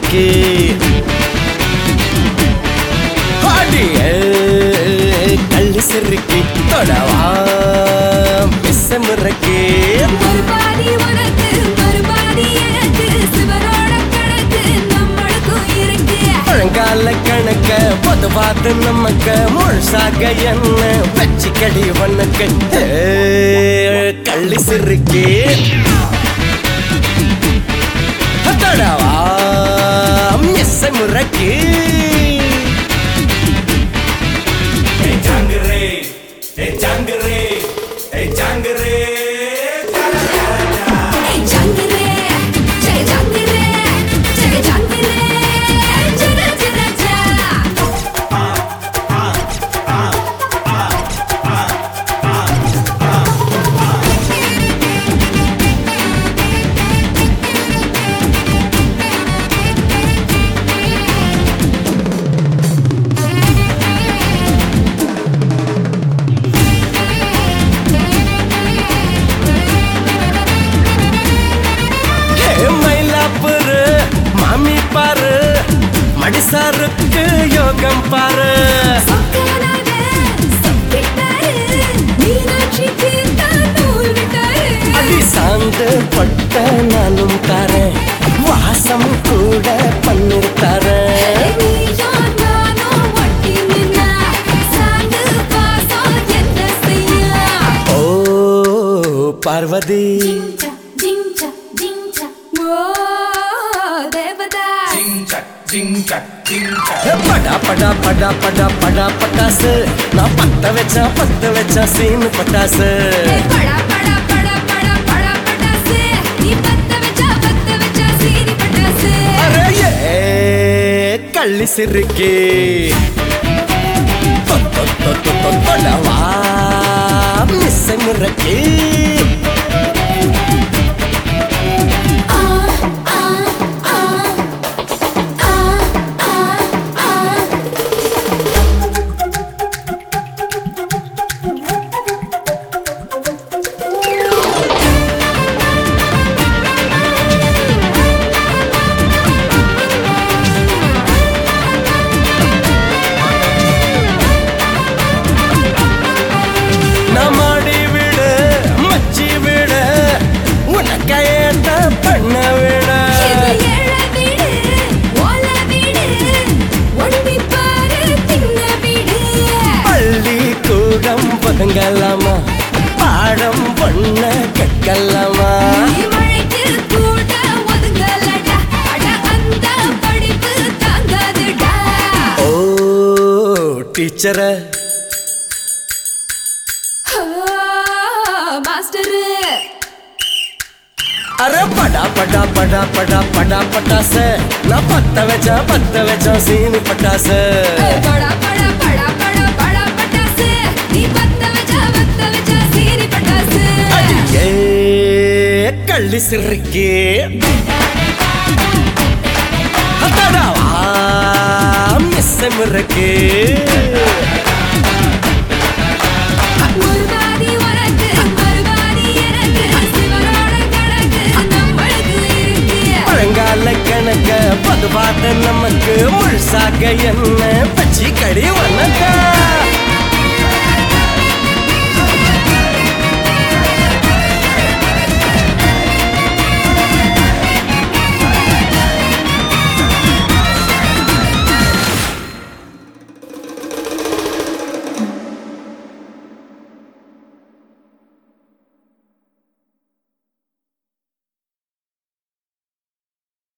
சிறுக்கு அடியே கள்ளி சிறுக்கு தொடவா மிஸ்ஸமுறக்கு மறுபாதி உனக்கு மறுபாதி எனக்கு சிவனோட கணக்கு நம்மளுக்கும் இருக்கு பழங்கால கணக்க பொது பார்த்து நமக்கு முழுசாக என்ன வச்சுக்கடி உனக்கு ஏ, கள்ளி சிறுக்கு தொடவா மிஸ்ஸமுறக்கு Hey Jangere, hey Jangere, hey Jangere. ஏய் ஜங்கிரே ஜெய ஜங்கிரே ஜெய ஜங்கிரே ஜெய ஜெய ஜெய ஹே மயிலாப்பூர் மாமி பாரு மடிசாருக்கு யோகம் பாரு சொக்கனாக சொக்கிட்டாரு மீனாட்சிக்கு தான் நூல் விட்டாரு அடி சாந்து பட்ட நானும் தரேன் வாசம் கூட பன்னீர் தரேன் நீயும் நானும் ஒட்டி நின்னா சாந்து பாசம் என்ன செய்ய ஓ பார்வதி ஜிஞ்சா ஜிஞ்சா ஜிஞ்சா ஓ தேவதா Ching chak, ching chak, ching chak. ஹே, படா படா படா படா படா பட்டாசு நான் பத்த வச்சா பத்த வச்சா சீனு பட்டாசு ஏய் படா படா படா படா படா பட்டாசு நீ பத்த வச்சா பத்த வச்சா சீனி பட்டாசு அரே ஏ, கள்ளி சிறுக்கி தொ- தொ- தொ- தொ- தொ- தொடவா மிஸ்ஸை முறக்கி ஆ ஆ ஆ ஆ ஆ ஆ நான் மாடி விடு மச்சி விடு உனக்கு ஏத்த பண்ண விட இது ஏழ வீடு ஓல வீடு ஒண்டி பாரு தின்ன வீடு பள்ளி கூடம் பதுங்கலாமா பாடம் பண்ண கற்கலாமா நீ மழைக்கு கூட ஒதுங்கலடா அட அந்த படிப்பு தாங்காதுடா ஓ டீச்சர ஆ, மாஸ்டரு அரே படா படா படா படா படா பட்டாசு நான் பத்த வச்சா பத்த வச்சா சீனி பட்டாசு ஏய், படா படா படா படா படா பட்டாசு நீ பத்த வச்சா பத்த வச்சா சீனி பட்டாசு அடியே கள்ளி சிறுக்கி அடடா மிஸ் முறுக்கு மறுபாதி உனக்கு மறுபாதி எனக்கு சிவனோட கணக்கு நம்மளுக்கு இருக்கு பழங்கால கணக்க பொதுவாக நமக்கு முழுசாக என்ன பச்சி கடி வணக்கம்